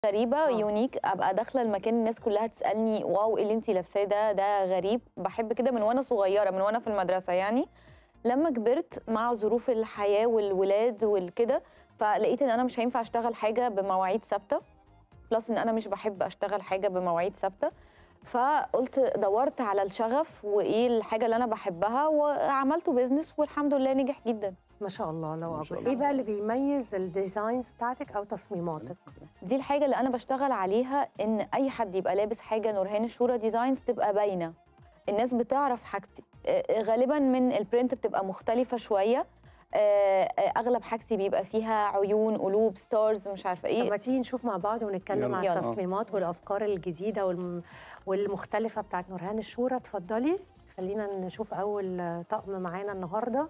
غريبه آه. يونيك ابقى داخله المكان الناس كلها تسالني واو ايه اللي انت لابساه ده ده غريب بحب كده من وانا صغيره من وانا في المدرسه يعني لما كبرت مع ظروف الحياه والولاد والكده فلقيت ان انا مش هينفع اشتغل حاجه بمواعيد ثابته بلس ان انا مش بحب اشتغل حاجه بمواعيد ثابته فقلت دورت على الشغف وايه الحاجه اللي انا بحبها وعملته بيزنس والحمد لله نجح جدا ما شاء الله الله ما شاء اكبر الله. ايه بقى اللي بيميز الديزاينز بتاعتك او تصميماتك دي الحاجه اللي انا بشتغل عليها ان اي حد يبقى لابس حاجه نورهان الشورى ديزاينز تبقى باينه الناس بتعرف حاجتي آه، غالبا من البرنت بتبقى مختلفه شويه آه، آه، اغلب حاجتي بيبقى فيها عيون قلوب ستارز مش عارفه طب ايه ما تيجي نشوف مع بعض ونتكلم يلا. عن يلا. التصميمات والافكار الجديده والم... والمختلفه بتاعت نورهان الشورى اتفضلي خلينا نشوف اول طقم معانا النهارده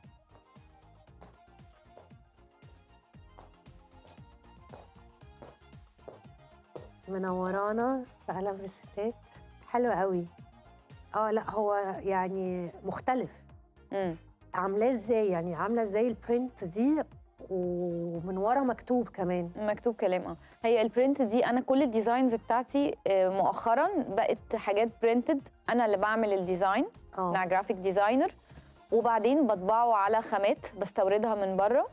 منورانا في قلم الستات حلو قوي اه لا هو يعني مختلف مم. عاملاه ازاي يعني عامله ازاي البرنت دي ومن ورا مكتوب كمان مكتوب كلام اه هي البرنت دي انا كل الديزاينز بتاعتي آه، مؤخرا بقت حاجات برنتد انا اللي بعمل الديزاين مع اه جرافيك ديزاينر وبعدين بطبعه على خامات بستوردها من بره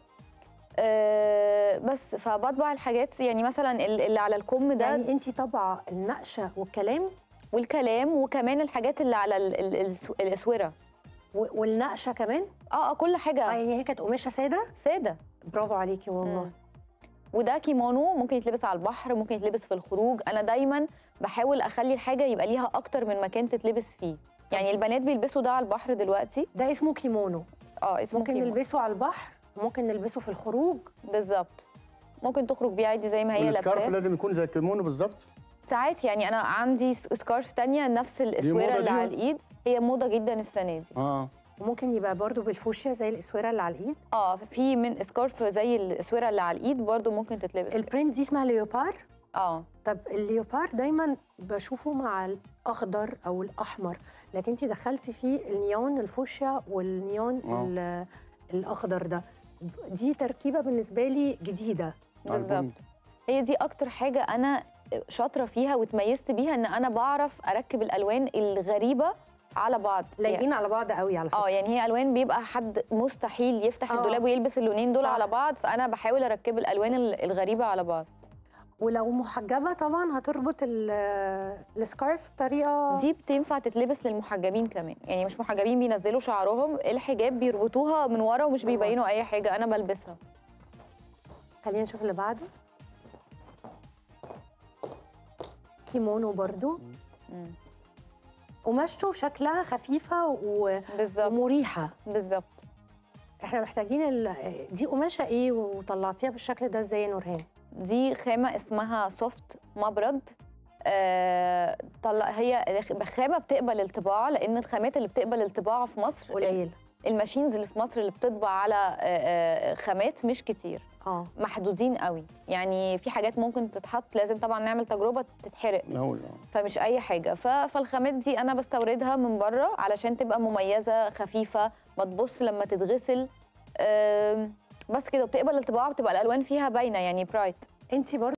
أه بس فبطبع الحاجات يعني مثلا ال- اللي على الكم ده يعني انت طبعا النقشه والكلام والكلام وكمان الحاجات اللي على ال- ال- الس- الاسوره و- والنقشه كمان اه اه كل اه حاجه يعني هي كانت قماشه ساده ساده برافو عليكي والله مم. وده كيمونو ممكن يتلبس على البحر ممكن يتلبس في الخروج انا دايما بحاول اخلي الحاجه يبقى ليها اكتر من مكان تتلبس فيه يعني البنات بيلبسوا ده على البحر دلوقتي ده اسمه كيمونو اه اسمه ممكن كيمونو. نلبسه على البحر وممكن نلبسه في الخروج بالظبط ممكن تخرج بيه عادي زي ما هي والسكارف لابساه لازم يكون زي الكيمونو بالظبط ساعات يعني انا عندي س- سكارف تانية نفس موضة الاسوره اللي دي على ولا؟ الايد هي موضه جدا السنه دي اه وممكن يبقى برضو بالفوشيا زي الاسوره اللي على الايد اه في من سكارف زي الاسوره اللي على الايد برضو ممكن تتلبس كده. البرنت دي اسمها ليوبار اه طب الليوبار دايما بشوفه مع الاخضر او الاحمر لكن انت دخلتي فيه النيون الفوشيا والنيون آه. ال- الاخضر ده دي تركيبه بالنسبه لي جديده على بالظبط البنت. هي دي اكتر حاجه انا شاطره فيها وتميزت بيها ان انا بعرف اركب الالوان الغريبه على بعض يعني لايقين على بعض قوي على فكره اه يعني هي الوان بيبقى حد مستحيل يفتح آه. الدولاب ويلبس اللونين دول صح. على بعض فانا بحاول اركب الالوان ال- الغريبه على بعض ولو محجبه طبعا هتربط ال- السكارف بطريقه دي بتنفع تتلبس للمحجبين كمان يعني مش محجبين بينزلوا شعرهم الحجاب بيربطوها من ورا ومش من ورا. بيبينوا اي حاجه انا بلبسها خلينا نشوف اللي بعده كيمونو برضو مم. قماشته شكلها خفيفه و- بالظبط ومريحه بالظبط احنا محتاجين ال... دي قماشه ايه وطلعتيها بالشكل ده ازاي يا نورهان دي خامه اسمها سوفت مبرد آه طلع هي خامه بتقبل الطباعه لان الخامات اللي بتقبل الطباعه في مصر قليل الماشينز اللي في مصر اللي بتطبع على آه، آه، خامات مش كتير اه محدودين قوي يعني في حاجات ممكن تتحط لازم طبعا نعمل تجربه تتحرق نقول آه. فمش اي حاجه ف- فالخامات دي انا بستوردها من بره علشان تبقى مميزه خفيفه ما تبص لما تتغسل آم، بس كده وبتقبل الطباعه بتبقى الالوان فيها باينه يعني برايت انت برضو